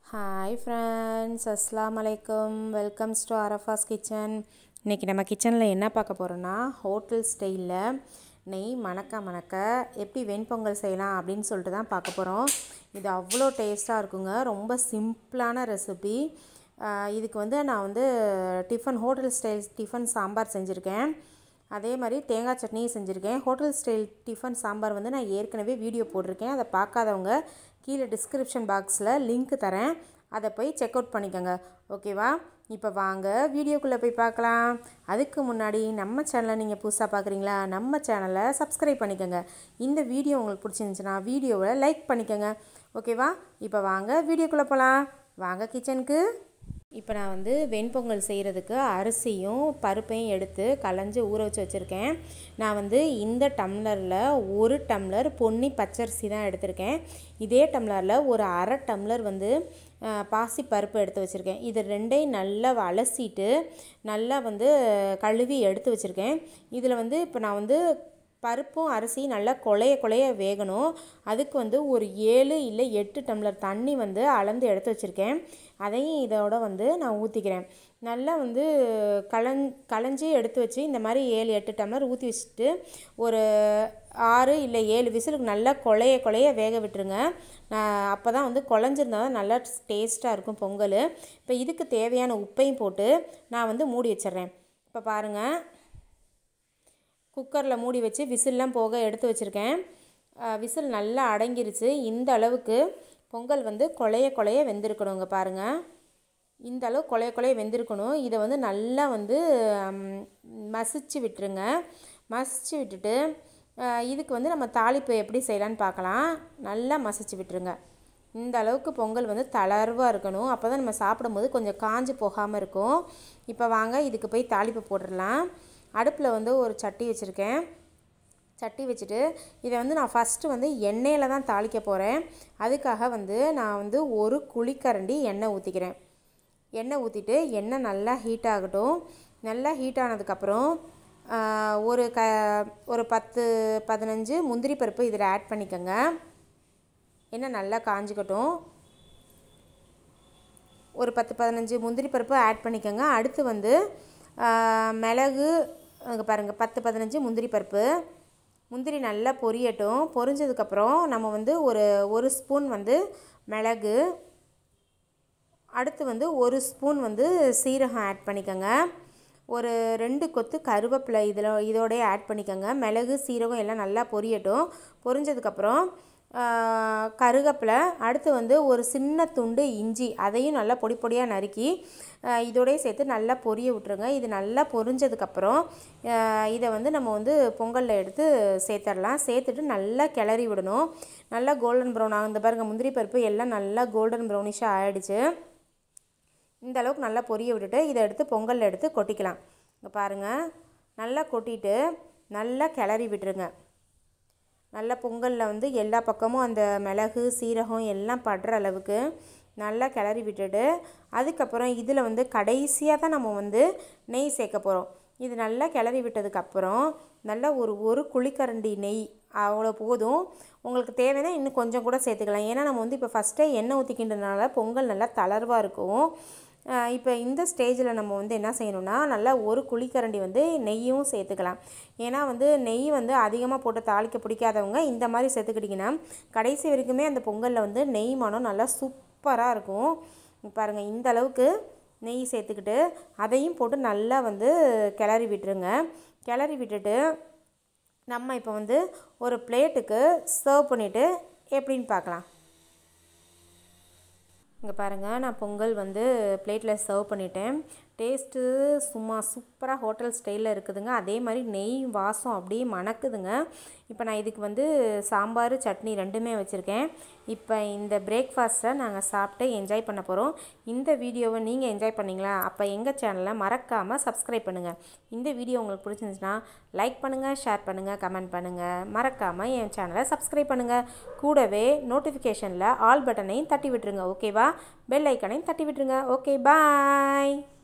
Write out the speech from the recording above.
hi friends அஸ்லாம் அலைக்கும் welcomes to அரஃபாஸ் kitchen இன்றைக்கி நம்ம கிச்சனில் என்ன பார்க்க போகிறோன்னா ஹோட்டல் ஸ்டைலில் நெய் மணக்க மணக்க எப்படி வெண்பொங்கல் செய்யலாம் அப்படின்னு சொல்லிட்டு தான் பார்க்க போகிறோம் இது அவ்வளோ டேஸ்ட்டாக இருக்குங்க ரொம்ப சிம்பிளான ரெசிபி இதுக்கு வந்து நான் வந்து tiffin hotel style tiffin sambar செஞ்சுருக்கேன் அதே மாதிரி தேங்காய் சட்னியும் செஞ்சுருக்கேன் ஹோட்டல் ஸ்டைல் டிஃபன் சாம்பார் வந்து நான் ஏற்கனவே வீடியோ போட்டிருக்கேன் அதை பார்க்காதவங்க கீழே டிஸ்கிரிப்ஷன் பாக்ஸில் லிங்க் தரேன் அதை போய் செக் அவுட் பண்ணிக்கோங்க ஓகேவா இப்போ வாங்க வீடியோக்குள்ளே போய் பார்க்கலாம் அதுக்கு முன்னாடி நம்ம சேனலை நீங்கள் புதுசாக பார்க்குறீங்களா நம்ம சேனலை சப்ஸ்கிரைப் பண்ணிக்கோங்க இந்த வீடியோ உங்களுக்கு பிடிச்சிருந்துச்சுன்னா வீடியோவை லைக் பண்ணிக்கோங்க ஓகேவா இப்போ வாங்க வீடியோக்குள்ளே போகலாம் வாங்க கிச்சனுக்கு இப்போ நான் வந்து வெண்பொங்கல் செய்கிறதுக்கு அரிசியும் பருப்பையும் எடுத்து களைஞ்சி ஊற வச்சு வச்சுருக்கேன் நான் வந்து இந்த டம்ளரில் ஒரு டம்ளர் பொன்னி பச்சரிசி தான் எடுத்திருக்கேன் இதே டம்ளரில் ஒரு அரை டம்ளர் வந்து பாசி பருப்பு எடுத்து வச்சுருக்கேன் இது ரெண்டையும் நல்லா அலசிட்டு நல்லா வந்து கழுவி எடுத்து வச்சுருக்கேன் இதில் வந்து இப்போ நான் வந்து பருப்பும் அரிசி நல்லா கொலைய கொலைய வேகணும் அதுக்கு வந்து ஒரு ஏழு இல்லை எட்டு டம்ளர் தண்ணி வந்து அளந்து எடுத்து வச்சுருக்கேன் அதையும் இதோட வந்து நான் ஊற்றிக்கிறேன் நல்லா வந்து கலஞ் களைஞ்சி எடுத்து வச்சு இந்த மாதிரி ஏழு எட்டு டம்ளர் ஊற்றி வச்சுட்டு ஒரு ஆறு இல்லை ஏழு விசிலுக்கு நல்லா கொலைய கொலைய வேக விட்டுருங்க அப்போ தான் வந்து குழஞ்சிருந்தா தான் நல்லா டேஸ்ட்டாக இருக்கும் பொங்கல் இப்போ இதுக்கு தேவையான உப்பையும் போட்டு நான் வந்து மூடி வச்சிட்றேன் இப்போ பாருங்கள் குக்கரில் மூடி வச்சு விசில்லாம் போக எடுத்து வச்சுருக்கேன் விசில் நல்லா அடங்கிருச்சு இந்த அளவுக்கு பொங்கல் வந்து கொலைய கொலைய வெந்திருக்கணுங்க பாருங்கள் இந்த அளவு கொலைய கொலைய வெந்திருக்கணும் இதை வந்து நல்லா வந்து மசிச்சு விட்டுருங்க மசிச்சு விட்டுட்டு இதுக்கு வந்து நம்ம தாளிப்பு எப்படி செய்யலான்னு பார்க்கலாம் நல்லா மசிச்சு விட்டுருங்க இந்த அளவுக்கு பொங்கல் வந்து தளர்வாக இருக்கணும் அப்போ தான் நம்ம சாப்பிடும்போது கொஞ்சம் காஞ்சி போகாமல் இருக்கும் இப்போ வாங்க இதுக்கு போய் தாளிப்பு போட்டுடலாம் அடுப்பில் வந்து ஒரு சட்டி வச்சுருக்கேன் சட்டி வச்சுட்டு இதை வந்து நான் ஃபஸ்ட்டு வந்து எண்ணெயில் தான் தாளிக்க போகிறேன் அதுக்காக வந்து நான் வந்து ஒரு குழிக்கரண்டி எண்ணெய் ஊற்றிக்கிறேன் எண்ணெய் ஊற்றிட்டு எண்ணெய் நல்லா ஹீட் ஆகட்டும் நல்லா ஹீட் ஆனதுக்கப்புறம் ஒரு க ஒரு பத்து பதினஞ்சு முந்திரி பருப்பு இதில் ஆட் பண்ணிக்கோங்க எண்ணெய் நல்லா காஞ்சிக்கட்டும் ஒரு பத்து பதினஞ்சு முந்திரி பருப்பு ஆட் பண்ணிக்கோங்க அடுத்து வந்து மிளகு அங்கே பாருங்கள் பத்து பதினஞ்சு முந்திரி பருப்பு முந்திரி நல்லா பொரியட்டும் பொரிஞ்சதுக்கப்புறம் நம்ம வந்து ஒரு ஒரு ஸ்பூன் வந்து மிளகு அடுத்து வந்து ஒரு ஸ்பூன் வந்து சீரகம் ஆட் பண்ணிக்கோங்க ஒரு ரெண்டு கொத்து கருவேப்பிலை இதில் இதோடய ஆட் பண்ணிக்கோங்க மிளகு சீரகம் எல்லாம் நல்லா பொரியட்டும் பொரிஞ்சதுக்கப்புறம் கருகப்பிலை அடுத்து வந்து ஒரு சின்ன துண்டு இஞ்சி அதையும் நல்லா பொடி பொடியாக நறுக்கி இதோடய சேர்த்து நல்லா பொரிய விட்ருங்க இது நல்லா பொரிஞ்சதுக்கப்புறம் இதை வந்து நம்ம வந்து பொங்கலில் எடுத்து சேர்த்துடலாம் சேர்த்துட்டு நல்லா கிளறி விடணும் நல்லா கோல்டன் ப்ரௌன் ஆகும் பாருங்கள் முந்திரி பருப்பு எல்லாம் நல்லா கோல்டன் ப்ரௌனிஷாக ஆகிடுச்சு இந்த அளவுக்கு நல்லா பொரிய விட்டுட்டு இதை எடுத்து பொங்கலில் எடுத்து கொட்டிக்கலாம் இங்கே பாருங்கள் நல்லா கொட்டிட்டு நல்லா கிளறி விட்டுருங்க நல்லா பொங்கலில் வந்து எல்லா பக்கமும் அந்த மிளகு சீரகம் எல்லாம் படுற அளவுக்கு நல்லா கிளறி விட்டுட்டு அதுக்கப்புறம் இதில் வந்து கடைசியாக தான் நம்ம வந்து நெய் சேர்க்க போகிறோம் இது நல்லா கிளறி விட்டதுக்கப்புறம் நல்லா ஒரு ஒரு குழிக்கரண்டி நெய் அவ்வளோ போதும் உங்களுக்கு தேவைன்னா இன்னும் கொஞ்சம் கூட சேர்த்துக்கலாம் ஏன்னா நம்ம வந்து இப்போ ஃபஸ்ட்டே எண்ணெய் ஊற்றிக்கின்றதுனால பொங்கல் நல்லா தளர்வாக இருக்கும் இப்போ இந்த ஸ்டேஜில் நம்ம வந்து என்ன செய்யணும்னா நல்லா ஒரு குழிக்கரண்டி வந்து நெய்யும் சேர்த்துக்கலாம் ஏன்னா வந்து நெய் வந்து அதிகமாக போட்டு தாளிக்க பிடிக்காதவங்க இந்த மாதிரி சேர்த்துக்கிட்டிங்கன்னா கடைசி வரைக்குமே அந்த பொங்கலில் வந்து நெய் மனம் நல்லா சூப்பராக இருக்கும் பாருங்கள் இந்த அளவுக்கு நெய் சேர்த்துக்கிட்டு அதையும் போட்டு நல்லா வந்து கிளறி விட்டுருங்க கிளறி விட்டுட்டு நம்ம இப்போ வந்து ஒரு பிளேட்டுக்கு சர்வ் பண்ணிவிட்டு எப்படின்னு பார்க்கலாம் இங்கே பாருங்கள் நான் பொங்கல் வந்து பிளேட்டில் சர்வ் பண்ணிட்டேன் டேஸ்ட்டு சும்மா சூப்பராக ஹோட்டல் ஸ்டைலில் இருக்குதுங்க அதே மாதிரி நெய் வாசம் அப்படியே மணக்குதுங்க இப்போ நான் இதுக்கு வந்து சாம்பார் சட்னி ரெண்டுமே வச்சுருக்கேன் இப்போ இந்த பிரேக்ஃபாஸ்ட்டை நாங்கள் சாப்பிட்டு என்ஜாய் பண்ண போகிறோம் இந்த வீடியோவை நீங்கள் என்ஜாய் பண்ணிங்களா அப்போ எங்கள் சேனலை மறக்காமல் சப்ஸ்கிரைப் பண்ணுங்கள் இந்த வீடியோ உங்களுக்கு பிடிச்சிருந்துச்சுன்னா லைக் பண்ணுங்கள் ஷேர் பண்ணுங்கள் கமெண்ட் பண்ணுங்கள் மறக்காமல் என் சேனலை சப்ஸ்கிரைப் பண்ணுங்கள் கூடவே நோட்டிஃபிகேஷனில் ஆல் பட்டனையும் தட்டி விட்டுருங்க ஓகேவா பெல் ஐக்கனையும் தட்டி விட்டுருங்க ஓகே பாய்